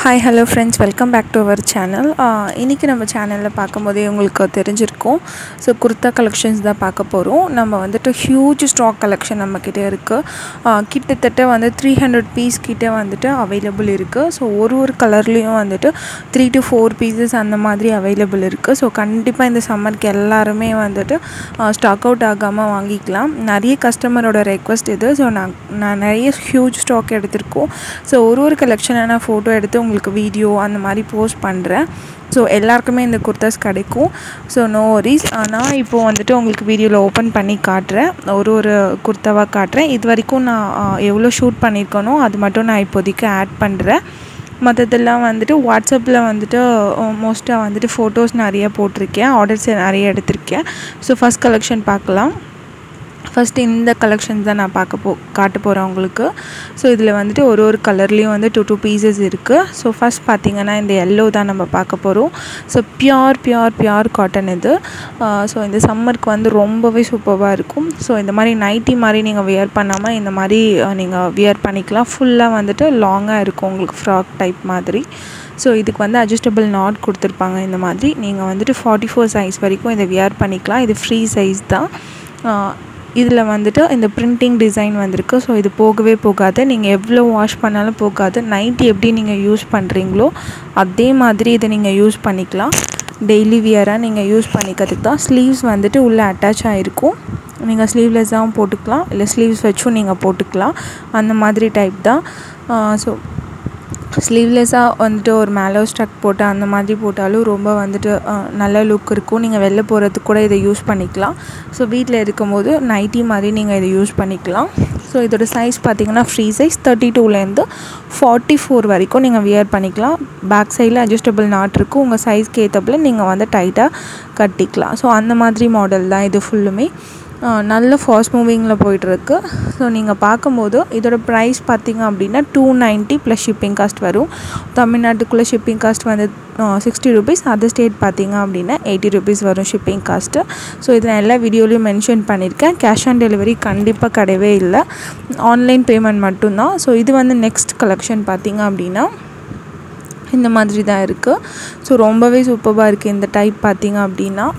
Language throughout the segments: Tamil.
hi hello friends welcome back to our channel இன்றைக்கி நம்ம சேனலில் பார்க்கும்போதே உங்களுக்கு தெரிஞ்சிருக்கும் ஸோ குர்த்தா கலெக்ஷன்ஸ் தான் பார்க்க போகிறோம் நம்ம வந்துட்டு ஹியூஜ் ஸ்டாக் கலெக்ஷன் நம்மக்கிட்ட இருக்குது கிட்டத்தட்ட வந்து த்ரீ ஹண்ட்ரட் பீஸ் கிட்டே வந்துட்டு அவைலபிள் இருக்குது ஸோ ஒரு ஒரு கலர்லேயும் வந்துட்டு த்ரீ டு ஃபோர் பீசஸ் அந்த மாதிரி அவைலபிள் இருக்குது ஸோ கண்டிப்பாக இந்த சம்மருக்கு எல்லாருமே வந்துட்டு ஸ்டாக் அவுட் ஆகாமல் வாங்கிக்கலாம் நிறைய கஸ்டமரோட ரெக்வஸ்ட் இது ஸோ நான் நான் நிறைய ஹியூஜ் ஸ்டாக் எடுத்திருக்கோம் ஸோ ஒரு ஒரு கலெக்ஷனை நான் ஃபோட்டோ எடுத்து உங்களுக்கு வீடியோ அந்த மாதிரி போஸ்ட் பண்ணுறேன் ஸோ எல்லாருக்குமே இந்த குர்தாஸ் கிடைக்கும் ஸோ நோ வரிஸ் நான் இப்போது வந்துட்டு உங்களுக்கு வீடியோவில் ஓப்பன் பண்ணி காட்டுறேன் ஒரு ஒரு குர்த்தாவாக காட்டுறேன் இது வரைக்கும் நான் எவ்வளோ ஷூட் பண்ணியிருக்கனோ அது மட்டும் நான் இப்போதைக்கு ஆட் பண்ணுறேன் மற்றதெல்லாம் வந்துட்டு வாட்ஸ்அப்பில் வந்துட்டு மோஸ்ட்டாக வந்துட்டு ஃபோட்டோஸ் நிறைய போட்டிருக்கேன் ஆர்டர்ஸ் நிறைய எடுத்திருக்கேன் ஸோ ஃபஸ்ட் கலெக்ஷன் பார்க்கலாம் ஃபஸ்ட்டு இந்த கலெக்ஷன்ஸ் தான் நான் பார்க்க போ காட்ட போகிறேன் உங்களுக்கு ஸோ இதில் வந்துட்டு ஒரு ஒரு கலர்லேயும் வந்து டூ டூ பீசஸ் இருக்குது ஸோ ஃபஸ்ட் பார்த்திங்கன்னா இந்த எல்லோ தான் நம்ம பார்க்க போகிறோம் so pure pure pure cotton இது ஸோ இந்த சம்மருக்கு வந்து ரொம்பவே சூப்பராக இருக்கும் ஸோ இந்த மாதிரி நைட்டி மாதிரி நீங்கள் வியர் பண்ணாமல் இந்த மாதிரி நீங்கள் வியர் பண்ணிக்கலாம் ஃபுல்லாக வந்துட்டு லாங்காக இருக்கும் உங்களுக்கு ஃப்ராக் டைப் மாதிரி ஸோ இதுக்கு வந்து அட்ஜஸ்டபிள் நாட் கொடுத்துருப்பாங்க இந்த மாதிரி நீங்கள் வந்துட்டு ஃபார்ட்டி ஃபோர் சைஸ் வரைக்கும் இதை வியர் பண்ணிக்கலாம் இது ஃப்ரீ சைஸ் தான் இதில் வந்துட்டு இந்த பிரிண்டிங் டிசைன் வந்திருக்கு ஸோ இது போகவே போகாது நீங்கள் எவ்வளோ வாஷ் பண்ணாலும் போகாது நைட்டி எப்படி நீங்கள் யூஸ் பண்ணுறீங்களோ அதே மாதிரி இதை நீங்கள் யூஸ் பண்ணிக்கலாம் டெய்லி வியராக நீங்கள் யூஸ் பண்ணிக்கிறதுக்கு தான் ஸ்லீவ்ஸ் வந்துட்டு உள்ளே அட்டாச் ஆகிருக்கும் நீங்கள் ஸ்லீவ்லெஸ்ஸாகவும் போட்டுக்கலாம் இல்லை ஸ்லீவ்ஸ் வச்சும் நீங்கள் போட்டுக்கலாம் அந்த மாதிரி டைப் தான் ஸோ ஸ்லீவ்லெஸ்ஸாக வந்துட்டு ஒரு மேலோ ஸ்டக் போட்டு அந்த மாதிரி போட்டாலும் ரொம்ப வந்துட்டு நல்ல லுக் இருக்கும் நீங்கள் வெளில போகிறதுக்கு கூட இதை யூஸ் பண்ணிக்கலாம் ஸோ வீட்டில் இருக்கும்போது நைட்டி மாதிரி நீங்கள் இதை யூஸ் பண்ணிக்கலாம் ஸோ இதோட சைஸ் பார்த்திங்கன்னா ஃப்ரீ சைஸ் தேர்ட்டி டூலேருந்து ஃபார்ட்டி ஃபோர் வரைக்கும் நீங்கள் வியர் பண்ணிக்கலாம் பேக் சைடில் அட்ஜஸ்டபிள் நாட் இருக்கும் உங்கள் சைஸ்க்கு ஏற்றப்பில் நீங்கள் வந்து டைட்டாக கட்டிக்கலாம் ஸோ அந்த மாதிரி மாடல் தான் இது ஃபுல்லுமே நல்ல ஃபாஸ்ட் மூவிங்கில் போயிட்டுருக்கு ஸோ நீங்கள் பார்க்கும்போது இதோட ப்ரைஸ் பார்த்திங்க அப்படின்னா two ninety plus shipping cost வரும் தமிழ்நாட்டுக்குள்ளே ஷிப்பிங் காஸ்ட் வந்து சிக்ஸ்டி ருபீஸ் அதர் ஸ்டேட் பார்த்திங்க அப்படின்னா எயிட்டி ருபீஸ் வரும் ஷிப்பிங் காஸ்ட்டு ஸோ இதை நான் எல்லா வீடியோலையும் மென்ஷன் பண்ணியிருக்கேன் கேஷ் ஆன் டெலிவரி கண்டிப்பாக கிடையவே இல்லை ஆன்லைன் பேமெண்ட் மட்டும்தான் ஸோ இது வந்து நெக்ஸ்ட் கலெக்ஷன் பார்த்திங்க அப்படின்னா இந்த மாதிரி தான் இருக்குது ஸோ ரொம்பவே சூப்பராக இருக்குது இந்த டைப் பார்த்திங்க அப்படின்னா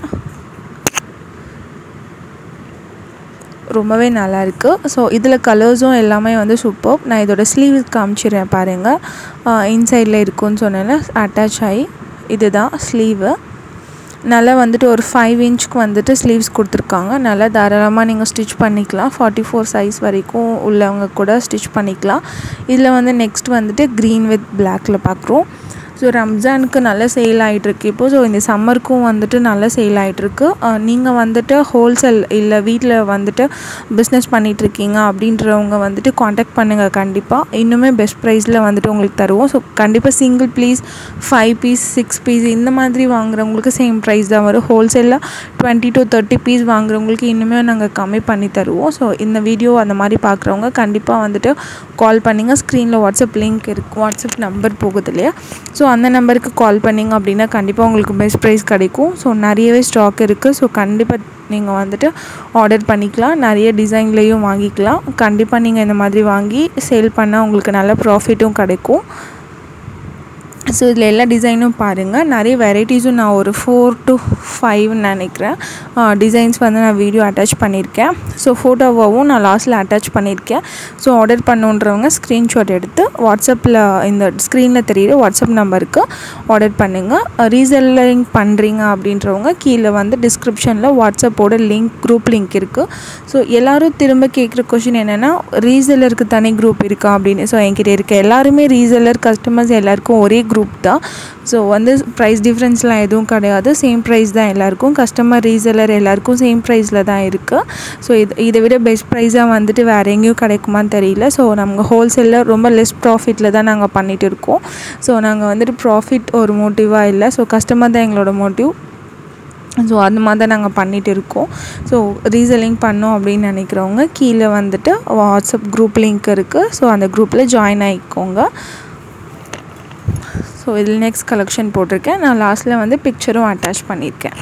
ரொம்பவே நல்லா இருக்குது ஸோ இதில் கலர்ஸும் எல்லாமே வந்து சூப்பர் நான் இதோட ஸ்லீவ்ஸ் காமிச்சிடுறேன் பாருங்கள் இன்சைடில் இருக்குன்னு சொன்னேன்ல அட்டாச் ஆகி இதுதான் ஸ்லீவு நல்லா வந்துட்டு ஒரு ஃபைவ் இன்ச்சுக்கு வந்துட்டு ஸ்லீவ்ஸ் கொடுத்துருக்காங்க நல்லா தாராளமாக நீங்கள் ஸ்டிச் பண்ணிக்கலாம் ஃபார்ட்டி ஃபோர் சைஸ் வரைக்கும் உள்ளவங்க கூட ஸ்டிச் பண்ணிக்கலாம் இதில் வந்து நெக்ஸ்ட் வந்துட்டு க்ரீன் வித் பிளாக்கில் பார்க்குறோம் ஸோ ரம்ஜானுக்கு நல்ல சேல் ஆகிட்டுருக்கு இப்போது ஸோ இந்த சம்மருக்கும் வந்துட்டு நல்ல சேல் ஆகிட்டுருக்கு நீங்கள் வந்துட்டு ஹோல்சேல் இல்லை வீட்டில் வந்துட்டு பிஸ்னஸ் பண்ணிகிட்ருக்கீங்க அப்படின்றவங்க வந்துட்டு காண்டாக்ட் பண்ணுங்கள் கண்டிப்பாக இன்னுமே பெஸ்ட் ப்ரைஸில் வந்துட்டு உங்களுக்கு தருவோம் ஸோ கண்டிப்பாக single piece five piece six piece இந்த மாதிரி வாங்குறவங்களுக்கு சேம் ப்ரைஸ் தான் வரும் ஹோல்சேலில் டுவெண்ட்டி டு தேர்ட்டி பீஸ் வாங்குறவங்களுக்கு இன்னுமே நாங்கள் கம்மி பண்ணி தருவோம் ஸோ இந்த வீடியோ அந்த மாதிரி பார்க்குறவங்க கண்டிப்பாக வந்துட்டு கால் பண்ணிங்க ஸ்க்ரீனில் வாட்ஸ்அப் லிங்க் இருக்குது வாட்ஸ்அப் நம்பர் போகுது இல்லையா ஸோ அந்த நம்பருக்கு கால் பண்ணிங்க அப்படின்னா கண்டிப்பாக உங்களுக்கு பெஸ்ட் ப்ரைஸ் கிடைக்கும் ஸோ நிறையவே ஸ்டாக் இருக்குது ஸோ கண்டிப்பாக நீங்கள் வந்துட்டு ஆர்டர் பண்ணிக்கலாம் நிறைய டிசைன்லேயும் வாங்கிக்கலாம் கண்டிப்பாக நீங்கள் இந்த மாதிரி வாங்கி சேல் பண்ணால் உங்களுக்கு நல்ல ப்ராஃபிட்டும் கிடைக்கும் ஸோ இதில் எல்லா டிசைனும் பாருங்கள் நிறைய வெரைட்டிஸும் நான் ஒரு ஃபோர் டு ஃபைவ் நினைக்கிறேன் டிசைன்ஸ் வந்து நான் வீடியோ அட்டாச் பண்ணியிருக்கேன் ஸோ ஃபோட்டோவாகவும் நான் லாஸ்ட்டில் அட்டாச் பண்ணியிருக்கேன் ஸோ ஆர்டர் பண்ணுன்றவங்க ஸ்க்ரீன்ஷாட் எடுத்து வாட்ஸ்அப்பில் இந்த ஸ்க்ரீனில் தெரியிற வாட்ஸ்அப் நம்பருக்கு ஆர்டர் பண்ணுங்கள் ரீசெல்லிங் பண்ணுறீங்க அப்படின்றவங்க கீழே வந்து டிஸ்கிரிப்ஷனில் வாட்ஸ்அப்போட லிங்க் குரூப் லிங்க் இருக்குது ஸோ எல்லோரும் திரும்ப கேட்குற கொஷின் என்னென்னா ரீசெல்லருக்கு தனி குரூப் இருக்கா அப்படின்னு ஸோ என்கிட்ட இருக்க எல்லாருமே ரீசெல்லர் கஸ்டமர்ஸ் எல்லாருக்கும் ஒரே குரூப் தான் ஸோ வந்து ப்ரைஸ் டிஃப்ரென்ஸ்லாம் எதுவும் கிடையாது சேம் ப்ரைஸ் தான் எல்லாருக்கும் கஸ்டமர் ரீசெலர் எல்லாருக்கும் சேம் ப்ரைஸில் தான் இருக்குது ஸோ இது இதை விட பெஸ்ட் ப்ரைஸாக வந்துட்டு வேறு எங்கேயும் கிடைக்குமான்னு தெரியல ஸோ நம்ம ஹோல்சேலில் ரொம்ப லெஸ் ப்ராஃபிட்டில் தான் நாங்கள் பண்ணிகிட்டு இருக்கோம் ஸோ நாங்கள் வந்துட்டு ப்ராஃபிட் ஒரு மோட்டிவாக இல்லை ஸோ கஸ்டமர் தான் எங்களோட மோட்டிவ் ஸோ அந்த மாதிரி தான் நாங்கள் பண்ணிகிட்டு இருக்கோம் ஸோ ரீசெல்லிங் பண்ணோம் அப்படின்னு நினைக்கிறவங்க கீழே வந்துட்டு வாட்ஸ்அப் குரூப் லிங்க் இருக்குது ஸோ அந்த குரூப்பில் ஜாயின் ஆகிக்கோங்க ஸோ இதில் நெக்ஸ்ட் கலெக்ஷன் போட்டிருக்கேன் நான் லாஸ்ட்டில் வந்து பிக்சரும் அட்டாச் பண்ணியிருக்கேன்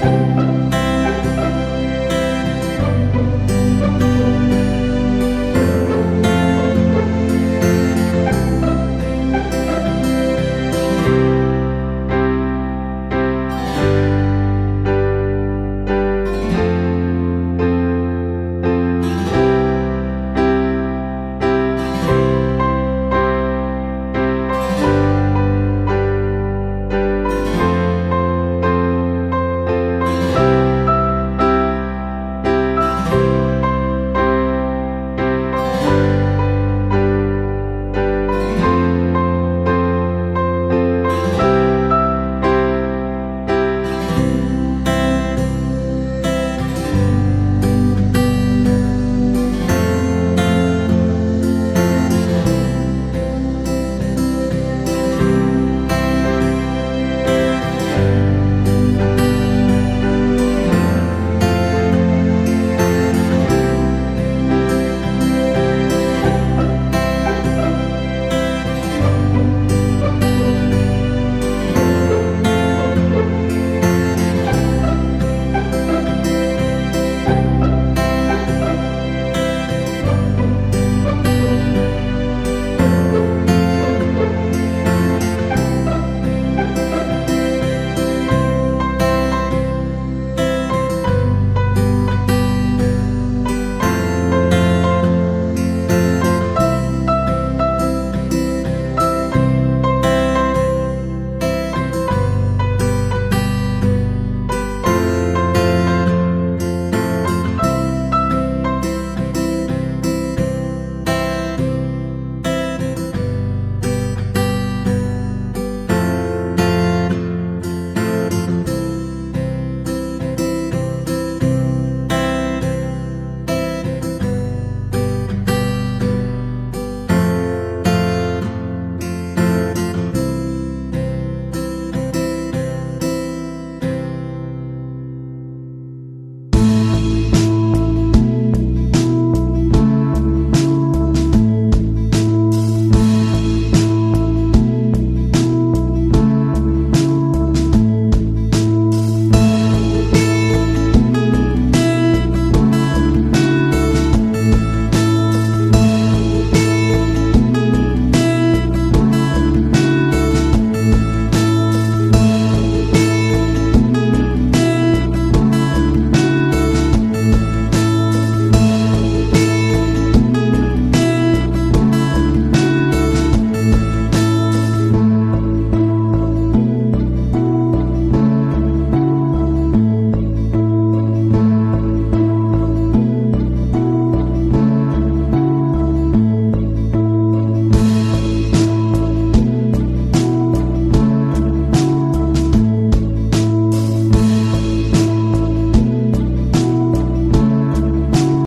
தேங்க்யூ